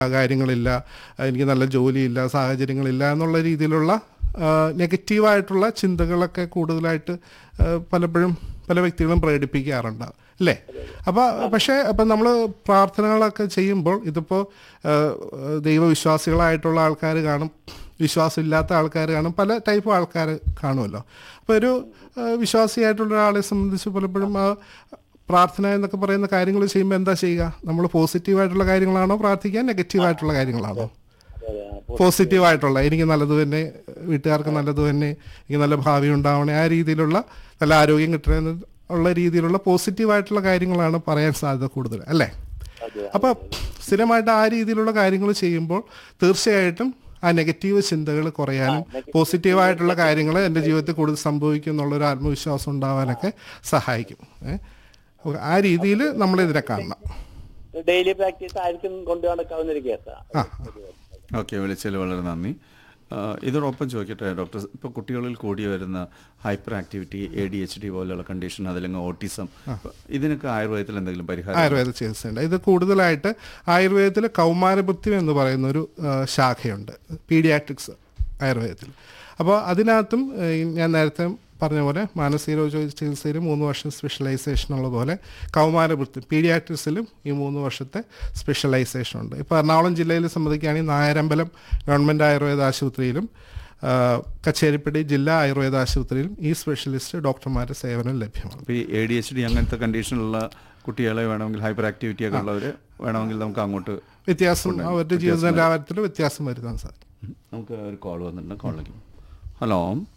കാര്യങ്ങളില്ല എനിക്ക് നല്ല ജോലിയില്ല സാഹചര്യങ്ങളില്ല എന്നുള്ള രീതിയിലുള്ള ആ, നെഗറ്റീവായിട്ടുള്ള ചിന്തകളൊക്കെ കൂടുതലായിട്ട് ആ, പലപ്പോഴും പല വ്യക്തികളും പ്രകടിപ്പിക്കാറുണ്ട് അല്ലേ അപ്പോൾ പക്ഷേ അപ്പം നമ്മൾ പ്രാർത്ഥനകളൊക്കെ ചെയ്യുമ്പോൾ ഇതിപ്പോൾ ദൈവവിശ്വാസികളായിട്ടുള്ള ആൾക്കാർ കാണും വിശ്വാസമില്ലാത്ത ആൾക്കാർ കാണും പല ടൈപ്പ് ആൾക്കാർ കാണുമല്ലോ അപ്പോൾ ഒരു ആ, വിശ്വാസിയായിട്ടുള്ള ഒരാളെ സംബന്ധിച്ച് പലപ്പോഴും ആ പ്രാർത്ഥന എന്നൊക്കെ പറയുന്ന കാര്യങ്ങൾ ചെയ്യുമ്പോൾ എന്താ ചെയ്യുക നമ്മൾ പോസിറ്റീവായിട്ടുള്ള കാര്യങ്ങളാണോ പ്രാർത്ഥിക്കുക നെഗറ്റീവായിട്ടുള്ള കാര്യങ്ങളാണോ പോസിറ്റീവായിട്ടുള്ള എനിക്ക് നല്ലത് തന്നെ വീട്ടുകാർക്ക് നല്ലത് തന്നെ എനിക്ക് നല്ല ഭാവി ഉണ്ടാവണേ ആ രീതിയിലുള്ള നല്ല ആരോഗ്യം കിട്ടണേ ഉള്ള രീതിയിലുള്ള പോസിറ്റീവായിട്ടുള്ള കാര്യങ്ങളാണ് പറയാൻ സാധ്യത കൂടുതൽ അല്ലേ അപ്പോൾ സ്ഥിരമായിട്ട് ആ രീതിയിലുള്ള കാര്യങ്ങൾ ചെയ്യുമ്പോൾ തീർച്ചയായിട്ടും ആ നെഗറ്റീവ് ചിന്തകൾ കുറയാനും പോസിറ്റീവായിട്ടുള്ള കാര്യങ്ങൾ എൻ്റെ ജീവിതത്തിൽ കൂടുതൽ സംഭവിക്കും എന്നുള്ളൊരു ആത്മവിശ്വാസം ഉണ്ടാവാനൊക്കെ സഹായിക്കും ഏ? അപ്പൊ ആ രീതിയിൽ നമ്മളിതിനെ കാണണം ഡെയിലി പ്രാക്ടീസ് ആയിരിക്കും കൊണ്ടു നടക്കാവുന്ന ഒരു കേസാണ് ആ ഓക്കെ വിളിച്ചതിൽ വളരെ നന്ദി ആ, ഇതോടൊപ്പം ചോദിക്കട്ടെ ഡോക്ടർ ഇപ്പോൾ കുട്ടികളിൽ കൂടി വരുന്ന hyperactivity A D H D പോലെയുള്ള കണ്ടീഷൻ അതല്ലെങ്കിൽ ഓട്ടിസം ഇതിനൊക്കെ ആയുർവേദത്തിൽ എന്തെങ്കിലും പരിഹാരം ആയുർവേദ ചികിത്സയുണ്ട് ഇത് കൂടുതലായിട്ട് ആയുർവേദത്തിൽ കൗമാരബുദ്ധി എന്ന് പറയുന്ന ഒരു ആ, ശാഖയുണ്ട് പീഡിയാട്രിക്സ് ആയുർവേദത്തിൽ അപ്പോൾ അതിനകത്തും ഏ, ഞാൻ നേരത്തെ പറഞ്ഞ പോലെ മാനസിക രോഗ ചികിത്സയിൽ മൂന്ന് വർഷം സ്പെഷ്യലൈസേഷൻ ഉള്ള പോലെ കൗമാരവൃത്തി പീഡിയാട്രിക്സിലും ഈ മൂന്ന് വർഷത്തെ സ്പെഷ്യലൈസേഷൻ ഉണ്ട് ഇപ്പോൾ എറണാകുളം ജില്ലയിൽ സംബന്ധിക്കുകയാണെങ്കിൽ നായരമ്പലം ഗവൺമെൻറ് ആയുർവേദ ആശുപത്രിയിലും ആ, കച്ചേരിപ്പടി ജില്ലാ ആയുർവേദ ആശുപത്രിയിലും ഈ സ്പെഷ്യലിസ്റ്റ് ഡോക്ടർമാരുടെ സേവനം ലഭ്യമാണ് ഇപ്പോൾ ഈ എ ഡി എച്ച് ഡി അങ്ങനത്തെ കണ്ടീഷനിലുള്ള കുട്ടികളെ വേണമെങ്കിൽ ഹൈപ്പർ ആക്ടിവിറ്റി ഒക്കെ ഉള്ളവർ വേണമെങ്കിൽ നമുക്ക് അങ്ങോട്ട് വ്യത്യാസം അവരുടെ ജീവിത നിലവാരത്തിൽ വ്യത്യാസം വരുത്താൻ സാധിക്കും ഉം. നമുക്ക് ഒരു കോൾ വന്നിട്ടുണ്ട് കോളിലേക്ക് ഹലോ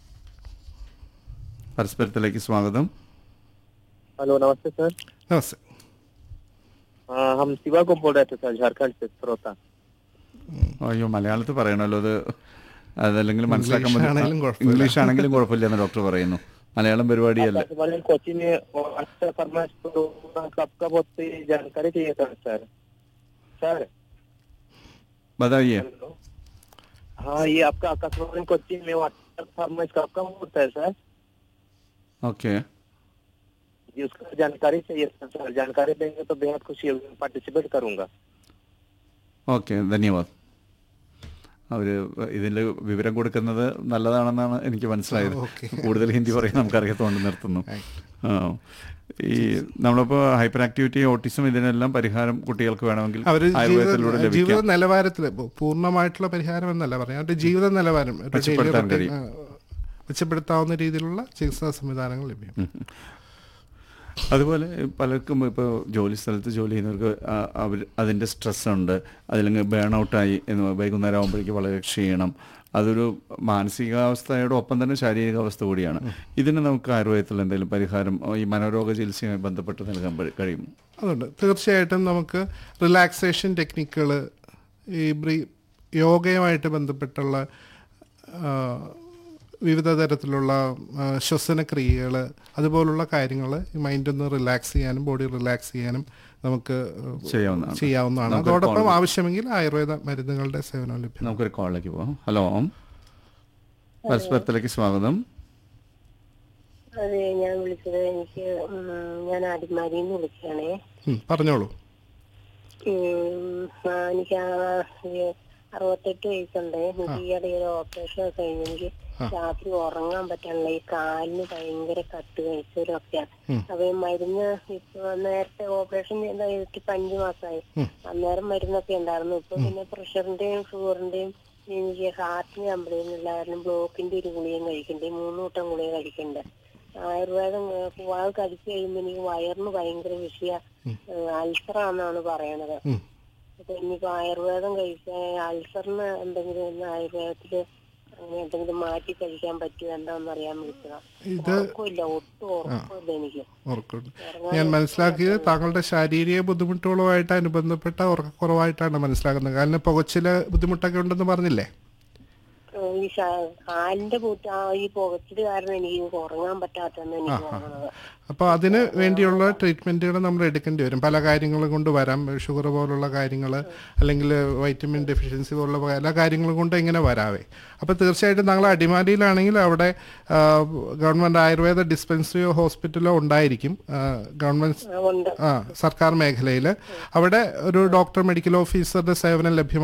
പരസ്പരത്തിലേക്ക് സ്വാഗതം हेलो नमस्ते सर നമസ്തേ आ, हम शिवा को बोल रहे थे सर झारखंड से श्रोता അയ്യോ മലയാളത്തിൽ പറയണല്ലോ അത് അതല്ലെങ്കിൽ മനസ്സിലാക്കാൻ ഇംഗ്ലീഷ് ആണെങ്കിലും ബുദ്ധി- കുഴപ്പമില്ല. ഇംഗ്ലീഷ് ആണെങ്കിലും കുഴപ്പമില്ലെന്ന് ഡോക്ടർ പറയുന്നു മലയാളം പരിപാടിയല്ല वाले कोचिंग में अच्छा फरमाइश तो कब कब होती जानकारी चाहिए सर सर सर बताइए हेलो हाँ ये आपका आकाशवाणी कोचिंग में व्हाट्सएप फरमाइश कब कब होता है सर ओके जी उसका जानकारी चाहिए था सर जानकारी देंगे तो बेहद खुशी होगी पार्टिसिपेट करूंगा ഓക്കെ ധന്യവാദ് അവർ ഇതിൽ വിവരം കൊടുക്കുന്നത് നല്ലതാണെന്നാണ് എനിക്ക് മനസ്സിലായത് ഓക്കെ. കൂടുതൽ ഹിന്ദി പറയാൻ നമുക്കറിയാത്തതുകൊണ്ട് നിർത്തുന്നു ആ ഈ നമ്മളിപ്പോൾ ഹൈപ്പർ ആക്ടിവിറ്റി ഓട്ടിസം ഇതിനെല്ലാം പരിഹാരം കുട്ടികൾക്ക് വേണമെങ്കിൽ അവർ ആയുർവേദത്തിലൂടെ ജീവിത ജീവിത ലഭിക്കാം നിലവാരത്തിൽ പൂർണ്ണമായിട്ടുള്ള പരിഹാരം എന്നല്ല പറയാം അവരുടെ ജീവിത നിലവാരം ഒരു daily മെച്ചപ്പെടുത്താൻ routine, കഴിയും. ആ, മെച്ചപ്പെടുത്താവുന്ന രീതിയിലുള്ള ചികിത്സാ സംവിധാനങ്ങൾ ലഭ്യം അതുപോലെ പലർക്കും ഇപ്പോൾ ജോലി സ്ഥലത്ത് ജോലി ചെയ്യുന്നവർക്ക് ആ- അവർ അതിൻ്റെ സ്ട്രെസ് ഉണ്ട് അതില്ലെങ്കിൽ ബേൺ ഔട്ടായി എന്ന് വൈകുന്നേരം ആകുമ്പോഴേക്ക് വളരെ ക്ഷീണം അതൊരു മാനസികാവസ്ഥയുടെ ഒപ്പം തന്നെ ശാരീരികാവസ്ഥ കൂടിയാണ് ഇതിന് നമുക്ക് ആയുർവേദത്തിൽ എന്തെങ്കിലും പരിഹാരം ഈ മനോരോഗ ചികിത്സയുമായി ബന്ധപ്പെട്ട് നൽകാൻ പ- കഴിയുമോ അതുണ്ട് തീർച്ചയായിട്ടും നമുക്ക് റിലാക്സേഷൻ ടെക്നിക്കുകൾ ഈ ബ്രീ യോഗയുമായിട്ട് ബന്ധപ്പെട്ടുള്ള ആ, വിവിധ തരത്തിലുള്ള ആ, ശ്വസനക്രിയകൾ അതുപോലുള്ള കാര്യങ്ങൾ ഈ മൈൻഡ് ഒന്ന് റിലാക്സ് ചെയ്യാനും ബോഡി റിലാക്സ് ചെയ്യാനും നമുക്ക് ചെയ്യാവുന്നതാണ്. ചെയ്യാവുന്നതാണ് നമുക്കൊരു അതോടൊപ്പം call- ആവശ്യമെങ്കിൽ ആയുർവേദ മരുന്നുകളുടെ സേവനം ലഭ്യം നമുക്കൊരു കോളിലേക്ക് പോകാം ഹലോ പരസ്പരത്തിലേക്ക് സ്വാഗതം അതെ ഞാൻ വിളിച്ചത് എനിക്ക് ഉം, ഞാൻ അടിമാലിയിൽ നിന്ന് വിളിക്കുകയാണേ ഉം, പറഞ്ഞോളൂ ഉം, ആ, എനിക്ക് ആ, ഈ അറുപത്തെട്ട് വയസ്സുണ്ട് എനിക്ക് ഈയിടെ ഒരു ഓപ്പറേഷൻ ഒക്കെ കഴിഞ്ഞ് എനിക്ക് രാത്രി ഉറങ്ങാൻ പറ്റാനുള്ള ഈ കാലിന് ഭയങ്കര കട്ട് കഴിച്ചവരൊക്കെയാണ് അപ്പൊ ഈ മരുന്ന് ഇപ്പൊ നേരത്തെ ഓപ്പറേഷൻ ചെയ്ത ഇപ്പൊ അഞ്ചു മാസമായി അന്നേരം മരുന്നൊക്കെ ഉണ്ടായിരുന്നു ഇപ്പൊ പിന്നെ പ്രഷറിന്റെയും ഷുഗറിന്റെയും എനിക്ക് ഹാർട്ടിന് കംപ്ലൈന്റ് ഉള്ള കാരണം ബ്ലോക്കിന്റെ ഒരു ഗുളികയും കഴിക്കണ്ടേ മൂന്ന് കൂട്ടം ഗുളിക കഴിക്കണ്ടേ ആയുർവേദം ഏഹ്, അത് കഴിച്ചു കഴിയുമ്പോ എനിക്ക് വയറിന് ഭയങ്കര വിഷയ അൾസറാന്നാണ് പറയണത് ഉം. അപ്പൊ ഇനിയിപ്പോ ആയുർവേദം കഴിക്കാൻ അൾസറിന് എന്തെങ്കിലും ഒന്ന് ആയുർവേദത്തില് അങ്ങനെ എന്തെങ്കിലും മാറ്റി കഴിക്കാൻ പറ്റുമോ എന്താണെന്ന് അറിയാൻ വിളിച്ചതാ ഇത് ഉറക്കമില്ല ഒട്ടും ഉറക്കമില്ല എനിക്ക് ഓർക്കുന്നുണ്ട് ഞാൻ മനസ്സിലാക്കിയത് താങ്കളുടെ ശാരീരിക ബുദ്ധിമുട്ടുകളുമായിട്ട് അനുബന്ധപ്പെട്ട ഉറക്കക്കുറവായിട്ടാണ് മനസ്സിലാക്കുന്നത് കാരണം പുകച്ചില് ബുദ്ധിമുട്ടൊക്കെ ഉണ്ടെന്ന് പറഞ്ഞില്ലേ ഏഹ് ഈ ശ- കാലിന്റെ പൂട്ട് ആ ഈ പുകച്ചില് കാരണം എനിക്ക് ഉറങ്ങാൻ പറ്റാത്തെന്ന് എനിക്ക് തോന്നുന്നത് അപ്പോൾ അതിന് വേണ്ടിയുള്ള ട്രീറ്റ്മെൻറ്റുകൾ നമ്മൾ എടുക്കേണ്ടി വരും പല കാര്യങ്ങളും കൊണ്ട് വരാം ഷുഗർ പോലുള്ള കാര്യങ്ങൾ അല്ലെങ്കിൽ വൈറ്റമിൻ ഡെഫിഷ്യൻസി പോലുള്ള പല കാര്യങ്ങളും കൊണ്ട് ഇങ്ങനെ വരാവേ അപ്പോൾ തീർച്ചയായിട്ടും ഞങ്ങൾ അടിമാലിയിലാണെങ്കിൽ അവിടെ ആ, ഗവൺമെൻറ് ആയുർവേദ ഡിസ്പെൻസറിയോ ഹോസ്പിറ്റലോ ഉണ്ടായിരിക്കും ആ, ഗവൺമെൻറ് ആ, ഉണ്ട് ആ സർക്കാർ മേഖലയിൽ അവിടെ ഒരു ഡോക്ടർ മെഡിക്കൽ ഓഫീസറുടെ സേവനം ലഭ്യമാണ്